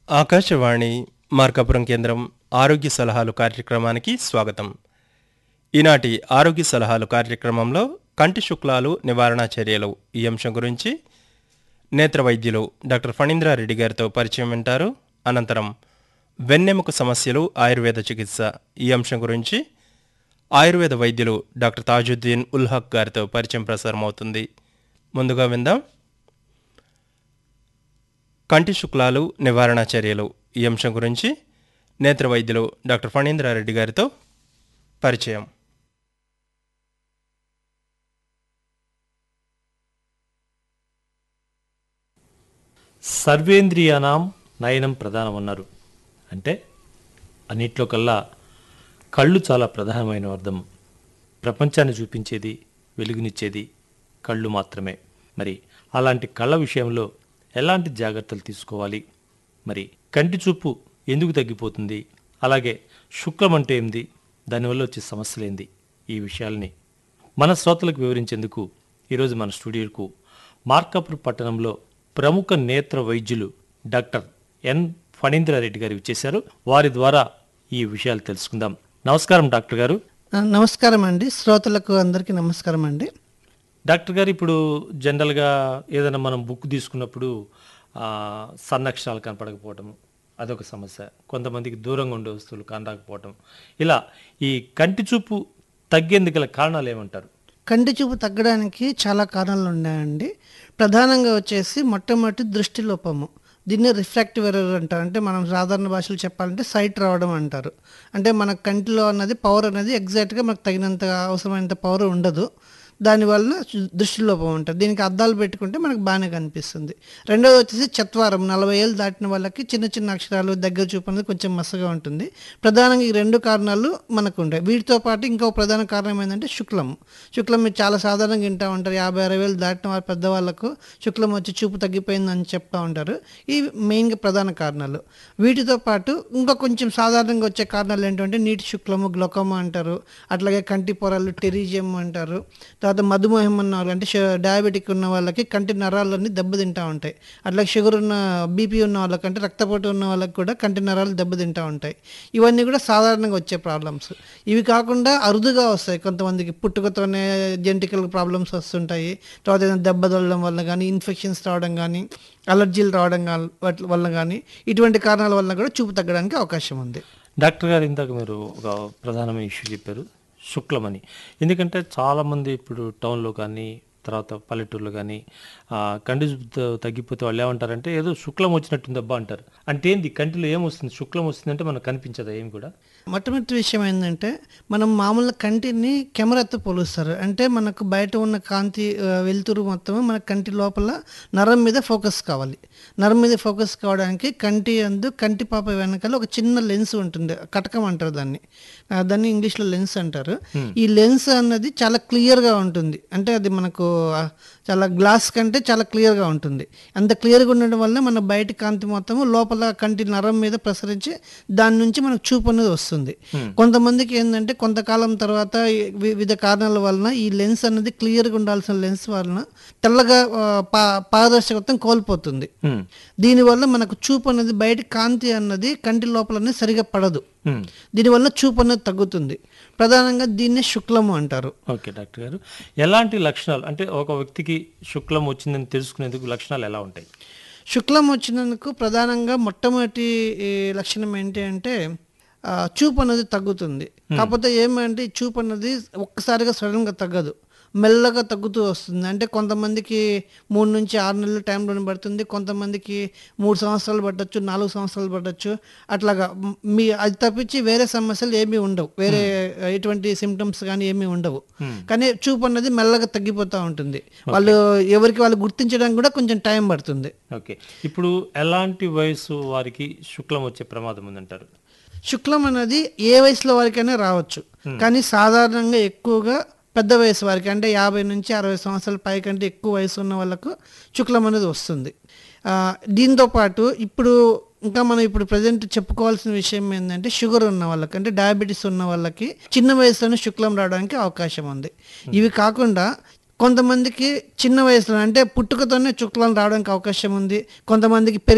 ఆకాశవాణి మార్కాపురం కేంద్రం ఆరోగ్య సలహాలు కార్యక్రమానికి స్వాగతం ఈనాటి ఆరోగ్య సలహాలు కార్యక్రమంలో కంటి శుక్లాలు నివారణ చర్యలు ఈ అంశం గురించి నేత్ర వైద్యులు డాక్టర్ ఫణీంద్రారెడ్డి గారితో పరిచయం వింటారు అనంతరం వెన్నెముక సమస్యలు ఆయుర్వేద చికిత్స ఈ అంశం గురించి ఆయుర్వేద వైద్యులు డాక్టర్ తాజుద్దీన్ ఉల్ హక్ గారితో పరిచయం ప్రసారం అవుతుంది ముందుగా విందాం కంటి శుక్లాలు నివారణ చర్యలు ఈ అంశం గురించి నేత్ర వైద్యులు డాక్టర్ ఫణీంద్రారెడ్డి గారితో పరిచయం సర్వేంద్రియానాం నయనం ప్రధానమన్నారు అంటే అన్నిట్లో కల్లా కళ్ళు చాలా ప్రధానమైన అర్థం ప్రపంచాన్ని చూపించేది వెలుగునిచ్చేది కళ్ళు మాత్రమే మరి అలాంటి కళ్ళ విషయంలో ఎలాంటి జాగ్రత్తలు తీసుకోవాలి మరి కంటి చూపు ఎందుకు తగ్గిపోతుంది అలాగే శుక్లం అంటే ఏంది దానివల్ల వచ్చే సమస్యలు ఏంది ఈ విషయాల్ని మన శ్రోతలకు వివరించేందుకు ఈరోజు మన స్టూడియోకు మార్కాపూర్ పట్టణంలో ప్రముఖ నేత్ర వైద్యులు డాక్టర్ ఎన్ ఫణీంద్రారెడ్డి గారు ఇచ్చేశారు వారి ద్వారా ఈ విషయాలు తెలుసుకుందాం నమస్కారం డాక్టర్ గారు ఆ, నమస్కారం అండి శ్రోతలకు అందరికీ నమస్కారం అండి డాక్టర్ గారు ఇప్పుడు జనరల్గా ఏదైనా మనం బుక్ తీసుకున్నప్పుడు ఆ, సన్నక్షరాలు కనపడకపోవటం అదొక సమస్య కొంతమందికి దూరంగా ఉండే వస్తువులు కనరాకపోవటం ఇలా ఈ కంటి చూపు తగ్గేందుకు గల కారణాలు ఏమంటారు కంటి చూపు తగ్గడానికి చాలా కారణాలు ఉన్నాయండి ప్రధానంగా వచ్చేసి మొట్టమొదటి దృష్టి లోపము దీన్ని రిఫ్రాక్టివ్ ఎర్రర్ అంటారు అంటే మనం సాధారణ భాషలో చెప్పాలంటే సైట్ రావడం అంటారు అంటే మన కంటిలో అన్నది పవర్ అనేది ఎగ్జాక్ట్గా మనకు తగినంత అవసరమైనంత పవర్ ఉండదు దానివల్ల దృష్టి లోపం ఉంటుంది దీనికి అద్దాలు పెట్టుకుంటే మనకు బాగానే కనిపిస్తుంది రెండోది వచ్చేసి చత్వారం నలభై ఏళ్ళు దాటిన వాళ్ళకి చిన్న చిన్న అక్షరాలు దగ్గర చూపు అనేది కొంచెం మసగా ఉంటుంది ప్రధానంగా ఈ రెండు కారణాలు మనకు ఉంటాయి వీటితో పాటు ఇంకో ప్రధాన కారణం ఏంటంటే శుక్లం శుక్లం మీరు చాలా సాధారణంగా వింటూ ఉంటారు యాభై అరవై వేలు దాటిన వారి పెద్దవాళ్ళకు శుక్లం వచ్చి చూపు తగ్గిపోయిందని చెప్తా ఉంటారు ఇవి మెయిన్గా ప్రధాన కారణాలు వీటితో పాటు ఇంకా కొంచెం సాధారణంగా వచ్చే కారణాలు ఏంటంటే నీటి శుక్లము గ్లొకోమా అంటారు అట్లాగే కంటి పొరలు టెరిజియం అంటారు తర్వాత మధుమేహం ఉన్న వాళ్ళు అంటే షు- డయాబెటిక్ ఉన్న వాళ్ళకి కంటి నరాలన్నీ దెబ్బతింటూ ఉంటాయి అట్లాగే షుగర్ ఉన్న బీపీ ఉన్న వాళ్ళకి అంటే రక్తపోటు ఉన్న వాళ్ళకి కూడా కంటి నరాలు దెబ్బతింటూ ఉంటాయి ఇవన్నీ కూడా సాధారణంగా వచ్చే ప్రాబ్లమ్స్ ఇవి కాకుండా అరుదుగా వస్తాయి కొంతమందికి పుట్టుకతోనే జెంటికల్ ప్రాబ్లమ్స్ వస్తుంటాయి తర్వాత ఏదైనా దెబ్బ తగలడం వల్ల కానీ ఇన్ఫెక్షన్స్ రావడం కానీ అలర్జీలు రావడం గా- వాటి వల్ల కానీ ఇటువంటి కారణాల వల్ల కూడా చూపు తగ్గడానికి అవకాశం ఉంది డాక్టర్ గారు ఇందాక మీరు ఒక ప్రధానమైన ఇష్యూ చెప్పారు శుక్లమని ఎందుకంటే చాలామంది ఇప్పుడు టౌన్లో కానీ తర్వాత పల్లెటూరులో కానీ కంటి చూపు త- తగ్గిపోతే వాళ్ళు ఏమంటారంటే ఏదో శుక్లం వచ్చినట్టుందబ్బా అంటారు అంటే ఏంది కంటిలో ఏమొస్తుంది శుక్లం వస్తుందంటే మనకు కనిపించదా ఏం కూడా మొట్టమొదటి విషయం ఏంటంటే మనం మామూలుగా కంటిని కెమెరాతో పోలుస్తారు అంటే మనకు బయట ఉన్న కాంతి ఆ, వెలుతురు మొత్తం మన కంటి లోపల నరం మీద ఫోకస్ కావాలి నరం మీద ఫోకస్ కావడానికి కంటి అందు కంటి పాప వెనకాల ఒక చిన్న లెన్స్ ఉంటుంది కటకం అంటారు దాన్ని ఆ, దాన్ని ఇంగ్లీష్లో లెన్స్ అంటారు ఈ లెన్స్ అన్నది చాలా క్లియర్గా ఉంటుంది అంటే అది మనకు ఆ, చాలా గ్లాస్ కంటే చాలా క్లియర్గా ఉంటుంది అంత క్లియర్గా ఉండడం వల్ల మన బయట కాంతి మొత్తము లోపల కంటి నరం మీద ప్రసరించి దాని నుంచి మనకు చూపు అనేది వస్తుంది కొంతమందికి ఏంటంటే కొంతకాలం తర్వాత ఈ వి- వివిధ కారణాల వలన ఈ లెన్స్ అనేది క్లియర్గా ఉండాల్సిన లెన్స్ వలన తెల్లగా ఆ, పా పారదర్శకత్వం కోల్పోతుంది హ్మ్. దీనివల్ల మనకు చూపు అనేది బయట కాంతి అన్నది కంటి లోపల అనేది సరిగా పడదు హ్మ్. దీనివల్ల చూపు అనేది తగ్గుతుంది ప్రధానంగా దీన్నే శుక్లము అంటారు ఓకే డాక్టర్ గారు ఎలాంటి లక్షణాలు అంటే ఒక వ్యక్తికి శుక్లం వచ్చిందని తెలుసుకునేందుకు లక్షణాలు ఎలా ఉంటాయి శుక్లం వచ్చినందుకు ప్రధానంగా మొట్టమొదటి ఈ లక్షణం ఏంటి అంటే ఆ, చూపు అనేది తగ్గుతుంది కాకపోతే ఏమంటే ఈ చూపు అనేది ఒక్కసారిగా సడన్గా తగ్గదు మెల్లగా తగ్గుతూ వస్తుంది అంటే కొంతమందికి మూడు నుంచి ఆరు నెలల టైంలోనే పడుతుంది కొంతమందికి మూడు సంవత్సరాలు పట్టొచ్చు నాలుగు సంవత్సరాలు పట్టొచ్చు అట్లాగా మ్, మీ అది తప్పించి వేరే సమస్యలు ఏమీ ఉండవు వేరే ఎటువంటి సిమ్టమ్స్ కానీ ఏమీ ఉండవు కానీ చూపు అన్నది మెల్లగా తగ్గిపోతూ ఉంటుంది వాళ్ళు ఎవరికి వాళ్ళు గుర్తించడానికి కూడా కొంచెం టైం పడుతుంది ఓకే ఇప్పుడు ఎలాంటి వయసు వారికి శుక్లం వచ్చే ప్రమాదం ఉందంటారు శుక్లం అనేది ఏ వయసులో వారికైనా రావచ్చు కానీ సాధారణంగా ఎక్కువగా పెద్ద వయసు వారికి అంటే యాభై నుంచి అరవై సంవత్సరాల పైకంటే ఎక్కువ వయసు ఉన్న వాళ్ళకు శుక్లం అనేది వస్తుంది ఆ, దీంతో పాటు ఇప్పుడు ఇంకా మనం ఇప్పుడు ప్రజెంట్ చెప్పుకోవాల్సిన విషయం ఏంటంటే షుగర్ ఉన్న వాళ్ళకి అంటే డయాబెటీస్ ఉన్న వాళ్ళకి చిన్న వయసులోనే శుక్లం రావడానికి అవకాశం ఉంది ఇవి కాకుండా కొంతమందికి చిన్న వయసులో అంటే పుట్టుకతోనే శుక్లం రావడానికి అవకాశం ఉంది కొంతమందికి పెరిగి